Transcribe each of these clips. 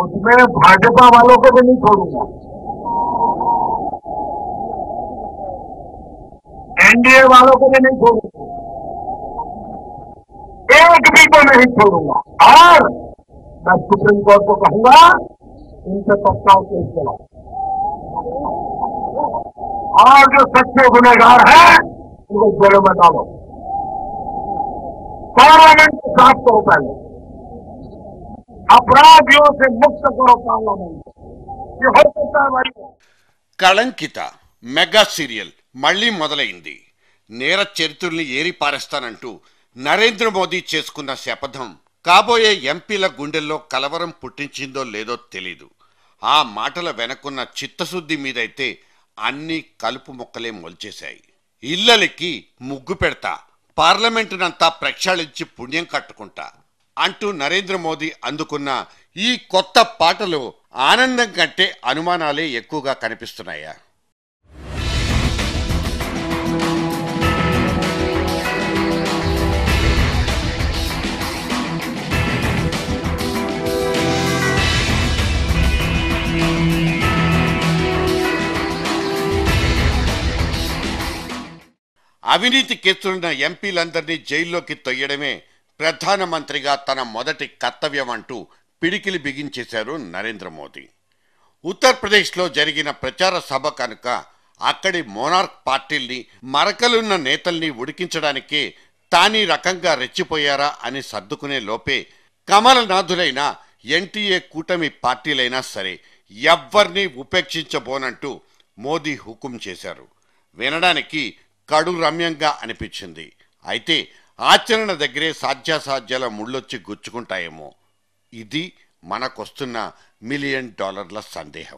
उसमें भाजपा वालों को भी नहीं छोड़ूंगा एनडीए वालों को भी नहीं छोड़ूंगा एक भी को नहीं छोड़ूंगा और मैं सुप्रीम कोर्ट को कहूंगा इनसे तत्काल केस चलाओ और जो सच्चे गुनहगार हैं उनको जेलों में डालो पार्लियामेंट को साफ करो पहले अपराधियों से मुक्त करो पार्लियामेंट ये हो सकता है भाई కళంకిత మెగా సీరియల్ మళ్లీ మొదలైంది నేర చరిత్రల్ని ఏరిపారేస్తానంటూ నరేంద్ర మోదీ చేసుకున్న శపథం కాబోయే ఎంపీల గుండెల్లో కలవరం పుట్టించిందో లేదో తెలీదు ఆ మాటల వెనకున్న చిత్తశుద్ధి మీదైతే అన్ని కలుపు మొక్కలే మొల్చేశాయి ఇళ్ళలకి ముగ్గు పెడతా పార్లమెంటునంతా ప్రక్షాళించి పుణ్యం కట్టుకుంటా అంటూ నరేంద్ర మోదీ అందుకున్న ఈ కొత్త పాటలో ఆనందం కంటే అనుమానాలే ఎక్కువగా కనిపిస్తున్నాయా అవినీతి కేసులున్న ఎంపీలందరినీ జైల్లోకి తొయ్యడమే ప్రధానమంత్రిగా తన మొదటి కర్తవ్యం అంటూ పిడికిలి బిగించేశారు నరేంద్ర మోదీ ఉత్తరప్రదేశ్లో జరిగిన ప్రచార సభ కనుక అక్కడి మోనార్క్ పార్టీల్ని మరకలున్న నేతల్ని ఉడికించడానికే తానీ రకంగా రెచ్చిపోయారా అని సర్దుకునే లోపే కమలనాథులైన ఎన్టీఏ కూటమి పార్టీలైనా సరే ఎవ్వరినీ ఉపేక్షించబోనంటూ మోదీ హుకుం చేశారు వినడానికి కడు రమ్యంగా అనిపించింది అయితే ఆచరణ దగ్గరే సాధ్యాసాధ్యాల ముళ్ళొచ్చి గుచ్చుకుంటాయేమో ఇది మనకొస్తున్న మిలియన్ డాలర్ల సందేహం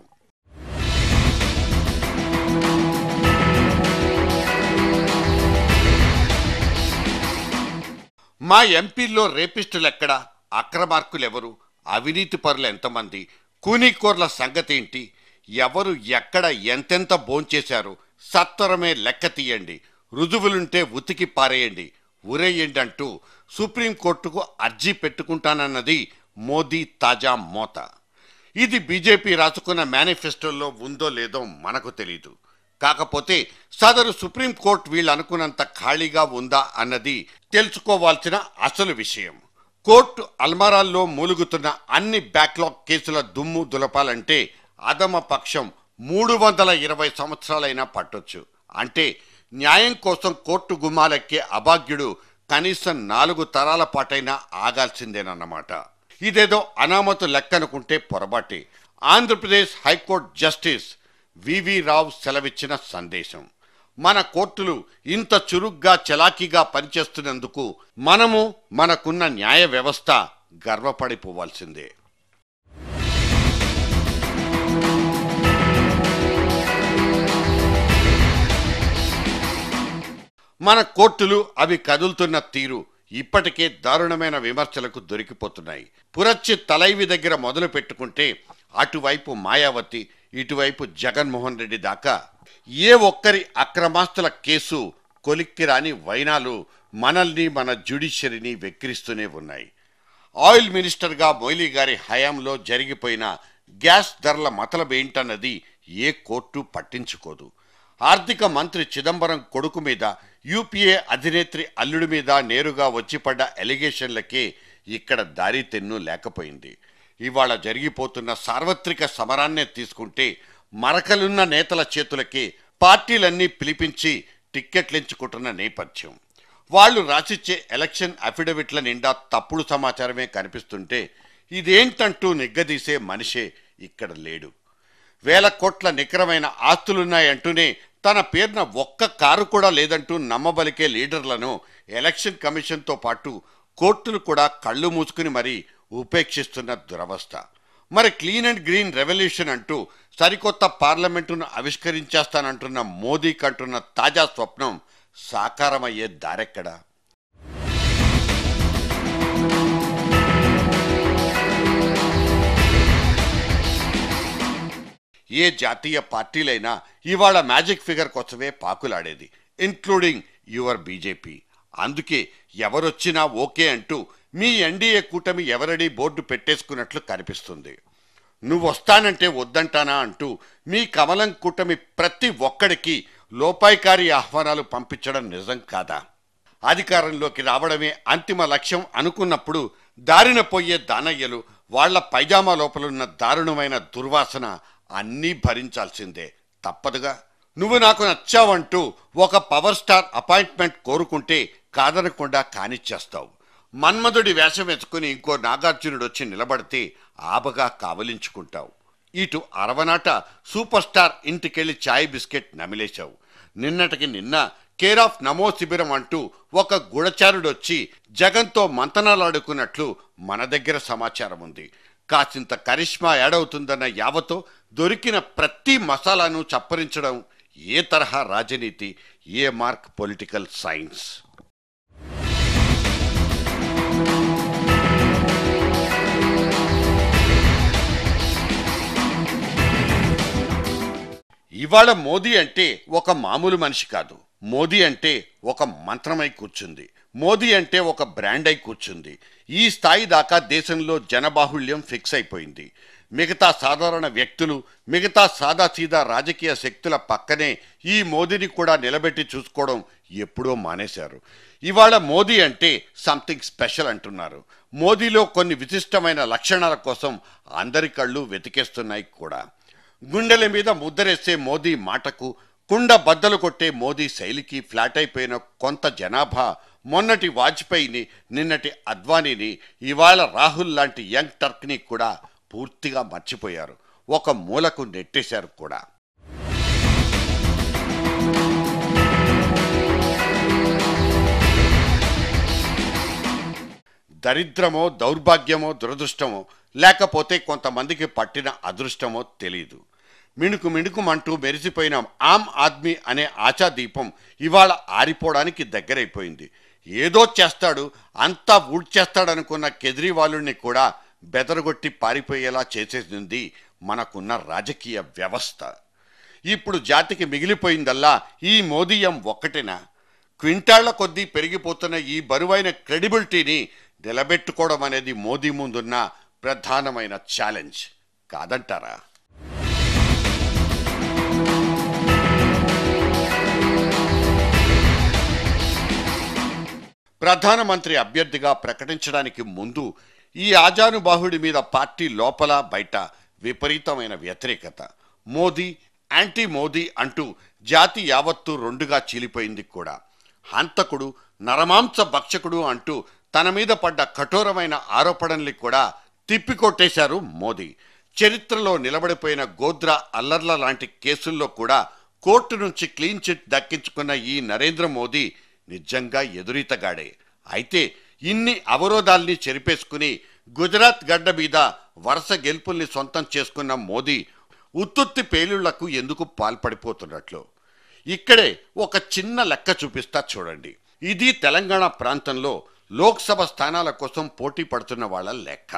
మా ఎంపీల్లో రేపిస్టులు ఎక్కడా అక్రమార్కులెవరు అవినీతి పరులు ఎంతమంది కూనీకోర్ల సంగతేంటి ఎవరు ఎక్కడ ఎంతెంత భోంచేశారు సత్వరమే లెక్క తీయండి రుజువులుంటే ఉతికి పారేయండి ఉరేయండి అంటూ సుప్రీంకోర్టుకు అర్జీ పెట్టుకుంటానన్నది మోదీ తాజా మోత ఇది బీజేపీ రాసుకున్న మేనిఫెస్టోలో ఉందో లేదో మనకు తెలీదు కాకపోతే సదరు సుప్రీంకోర్టు వీళ్ళు అనుకున్నంత ఖాళీగా ఉందా అన్నది తెలుసుకోవాల్సిన అసలు విషయం కోర్టు అల్మారాల్లో మూలుగుతున్న అన్ని బ్యాక్లాగ్ కేసుల దుమ్ము దులపాలంటే అదమ పక్షం మూడు వందల ఇరవై సంవత్సరాలైనా పట్టొచ్చు అంటే న్యాయం కోసం కోర్టు గుమ్మాలెక్కే అభాగ్యుడు కనీసం నాలుగు తరాల పాటైనా ఆగాల్సిందేనన్నమాట ఇదేదో అనామతు లెక్కనుకుంటే పొరపాటే Andhra Pradesh high court justice V V Rao సెలవిచ్చిన సందేశం మన కోర్టులు ఇంత చురుగ్గా చలాకీగా పనిచేస్తున్నందుకు మనము మనకున్న న్యాయ వ్యవస్థ గర్వపడిపోవాల్సిందే మన కోర్టులు అవి కదులుతున్న తీరు ఇప్పటికే దారుణమైన విమర్శలకు దొరికిపోతున్నాయి పురచ్చి తలైవి దగ్గర మొదలు పెట్టుకుంటే అటువైపు మాయావతి ఇటువైపు జగన్మోహన్ రెడ్డి దాకా ఏ ఒక్కరి అక్రమాస్తుల కేసు కొలిక్కిరాని వైనాలు మనల్ని మన జ్యుడిషియరీని వెక్కిరిస్తూనే ఉన్నాయి ఆయిల్ మినిస్టర్గా మొయిలీ గారి హయాంలో జరిగిపోయిన గ్యాస్ ధరల మతలబేంటన్నది ఏ కోర్టు పట్టించుకోదు ఆర్థిక మంత్రి చిదంబరం కొడుకు మీద యూపీఏ అధినేత్రి అల్లుడి మీద నేరుగా వచ్చిపడ్డ ఎలిగేషన్లకే ఇక్కడ దారి తెన్ను లేకపోయింది ఇవాళ జరిగిపోతున్న సార్వత్రిక సమరాన్నే తీసుకుంటే మరకలున్న నేతల చేతులకే పార్టీలన్నీ పిలిపించి టిక్కెట్లించుకుంటున్న నేపథ్యం వాళ్ళు రాసిచ్చే ఎలక్షన్ అఫిడవిట్ల నిండా తప్పుడు సమాచారమే కనిపిస్తుంటే ఇదేంటంటూ నిగ్గదీసే మనిషే ఇక్కడ లేడు వేల కోట్ల నికరమైన ఆస్తులున్నాయంటూనే తన పేరున ఒక్క కారు కూడా లేదంటూ నమ్మబలికే లీడర్లను ఎలక్షన్ కమిషన్తో పాటు కోర్టులు కూడా కళ్ళు మూసుకుని మరీ ఉపేక్షిస్తున్న దురవస్థ మరి క్లీన్ అండ్ గ్రీన్ రెవల్యూషన్ అంటూ సరికొత్త పార్లమెంటును ఆవిష్కరించేస్తానంటున్న మోదీ కంటున్న తాజా స్వప్నం సాకారమయ్యే దారెక్కడా ఏ జాతీయ పార్టీలైనా ఇవాళ మ్యాజిక్ ఫిగర్ కోసమే పాకులాడేది ఇన్క్లూడింగ్ యువర్ బీజేపీ అందుకే ఎవరొచ్చినా ఓకే అంటూ మీ ఎన్డీఏ కూటమి ఎవరడి బోర్డు పెట్టేసుకున్నట్లు కనిపిస్తుంది నువ్వు వస్తానంటే వద్దంటానా అంటూ మీ కమలం కూటమి ప్రతి ఒక్కడికి లోపాయికారి ఆహ్వానాలు పంపించడం నిజం కాదా అధికారంలోకి రావడమే అంతిమ లక్ష్యం అనుకున్నప్పుడు దారిన పోయే దానయ్యలు వాళ్ళ పైజామా లోపలున్న దారుణమైన దుర్వాసన అన్నీ భరించాల్సిందే తప్పదుగా నువ్వు నాకు నచ్చావంటూ ఒక పవర్ స్టార్ అపాయింట్మెంట్ కోరుకుంటే కాదనకుండా కానిచ్చేస్తావు మన్మధుడి వేషం ఎత్తుకుని ఇంకో నాగార్జునుడు వచ్చి నిలబడితే ఆబగా కావలించుకుంటావు ఇటు అరవనాట సూపర్ స్టార్ ఇంటికెళ్లి చాయ్ బిస్కెట్ నమిలేశావు నిన్నటికి నిన్న కేర్ ఆఫ్ నమో శిబిరం అంటూ ఒక గుడచారుడొచ్చి జగన్తో మంతనాలాడుకున్నట్లు మన దగ్గర సమాచారం ఉంది కాసింత కరిష్మా యాడవుతుందన్న యావతో దొరికిన ప్రతి మసాలాను చప్పరించడం ఏ తరహా రాజనీతి ఏ మార్క్ పొలిటికల్ సైన్స్ ఇవాళ మోదీ అంటే ఒక మామూలు మనిషి కాదు మోదీ అంటే ఒక మంత్రమై కూర్చుంది మోదీ అంటే ఒక బ్రాండ్ అయి కూర్చుంది ఈ స్థాయి దాకా దేశంలో జనబాహుళ్యం ఫిక్స్ అయిపోయింది మిగతా సాధారణ వ్యక్తులు మిగతా సాదాసీదా రాజకీయ శక్తుల పక్కనే ఈ మోదీని కూడా నిలబెట్టి చూసుకోవడం ఎప్పుడో మానేశారు ఇవాళ మోదీ అంటే సంథింగ్ స్పెషల్ అంటున్నారు మోదీలో కొన్ని విశిష్టమైన లక్షణాల కోసం అందరి కళ్ళు వెతికేస్తున్నాయి కూడా గుండెల మీద ముద్దరేసే మోదీ మాటకు కుండ బద్దలు కొట్టే మోదీ శైలికి ఫ్లాట్ అయిపోయిన కొంత జనాభా మొన్నటి వాజ్పేయిని నిన్నటి అద్వానీని ఇవాళ రాహుల్ లాంటి యంగ్ టర్క్ని కూడా పూర్తిగా మర్చిపోయారు ఒక మూలకు నెట్టేశారు కూడా దరిద్రమో దౌర్భాగ్యమో దురదృష్టమో లేకపోతే కొంతమందికి పట్టిన అదృష్టమో తెలియదు మిణుకు మిణుకుమంటూ మెరిసిపోయిన ఆమ్ ఆద్మీ అనే ఆశాదీపం ఇవాళ ఆరిపోవడానికి దగ్గరైపోయింది ఏదో చేస్తాడు అంతా ఊడ్చేస్తాడనుకున్న కేజ్రీవాలుని కూడా బెదరగొట్టి పారిపోయేలా చేసేసింది మనకున్న రాజకీయ వ్యవస్థ ఇప్పుడు జాతికి మిగిలిపోయిందల్లా ఈ మోదీయం ఒక్కటేనా క్వింటాళ్ల కొద్దీ పెరిగిపోతున్న ఈ బరువైన క్రెడిబిలిటీని నిలబెట్టుకోవడం అనేది మోదీ ముందున్న ప్రధానమైన ఛాలెంజ్ కాదంటారా ప్రధానమంత్రి అభ్యర్థిగా ప్రకటించడానికి ముందు ఈ ఆజానుబాహుడి మీద పార్టీ లోపల బయట విపరీతమైన వ్యతిరేకత మోదీ యాంటీ మోదీ అంటూ జాతి యావత్తు రెండుగా చీలిపోయింది కూడా హంతకుడు నరమాంస భక్షకుడు అంటూ తన మీద పడ్డ కఠోరమైన ఆరోపణల్ని కూడా తిప్పికొట్టేశారు మోదీ చరిత్రలో నిలబడిపోయిన గోద్రా అల్లర్ల లాంటి కేసుల్లో కూడా కోర్టు నుంచి క్లీన్ చిట్ దక్కించుకున్న ఈ నరేంద్ర మోదీ నిజంగా ఎదురీతగాడే అయితే ఇన్ని అవరోధాల్ని చెరిపేసుకుని గుజరాత్ గడ్డ మీద వరుస గెలుపుల్ని సొంతం చేసుకున్న మోదీ ఉత్తుత్తి పేలుళ్లకు ఎందుకు పాల్పడిపోతున్నట్లు ఇక్కడే ఒక చిన్న లెక్క చూపిస్తా చూడండి ఇది తెలంగాణ ప్రాంతంలో లోక్సభ స్థానాల కోసం పోటీ పడుతున్న వాళ్ళ లెక్క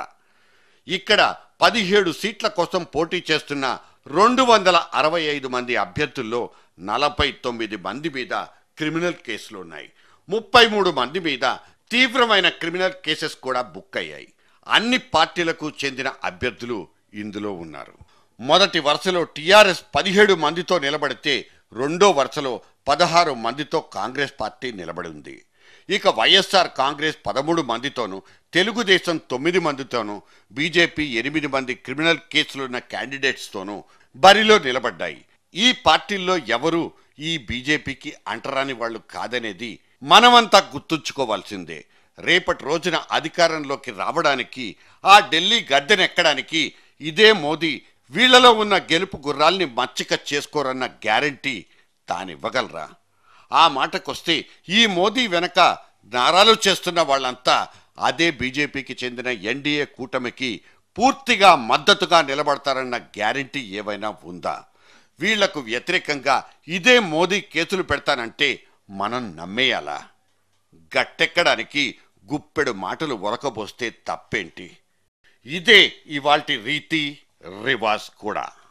ఇక్కడ పదిహేడు సీట్ల కోసం పోటీ చేస్తున్న రెండు వందల అరవై ఐదు మంది అభ్యర్థుల్లో నలభై తొమ్మిది మంది మీద క్రిమినల్ కేసులు ఉన్నాయి ముప్పై మూడు మంది మీద తీవ్రమైన క్రిమినల్ కేసెస్ కూడా బుక్ అయ్యాయి అన్ని పార్టీలకు చెందిన అభ్యర్థులు ఇందులో ఉన్నారు మొదటి వరుసలో టీఆర్ఎస్ పదిహేడు మందితో నిలబడితే రెండో వరుసలో పదహారు మందితో కాంగ్రెస్ పార్టీ నిలబడి ఉంది ఇక వైఎస్ఆర్ కాంగ్రెస్ పదమూడు మందితోనూ తెలుగుదేశం తొమ్మిది మందితోనూ బీజేపీ ఎనిమిది మంది క్రిమినల్ కేసులున్న క్యాండిడేట్స్తోనూ బరిలో నిలబడ్డాయి ఈ పార్టీల్లో ఎవరు ఈ బీజేపీకి అంటరాని వాళ్ళు కాదనేది మనమంతా గుర్తుంచుకోవాల్సిందే రేపటి రోజున అధికారంలోకి రావడానికి ఆ ఢిల్లీ గద్దెనెక్కడానికి ఇదే మోదీ వీళ్లలో ఉన్న గెలుపు గుర్రాల్ని మచ్చిక చేసుకోరన్న గ్యారంటీ తానివ్వగలరా ఆ మాటకొస్తే ఈ మోదీ వెనక నారాలు చేస్తున్న వాళ్ళంతా అదే బీజేపీకి చెందిన ఎన్డీఏ కూటమికి పూర్తిగా మద్దతుగా నిలబడతారన్న గ్యారంటీ ఏవైనా ఉందా వీళ్లకు వ్యతిరేకంగా ఇదే మోదీ కేసులు పెడతానంటే మనం నమ్మేయాలా గట్టెక్కడానికి గుప్పెడు మాటలు ఒరకబోస్తే తప్పేంటి ఇదే ఇవాల్టి రీతి రివాజ్ కూడా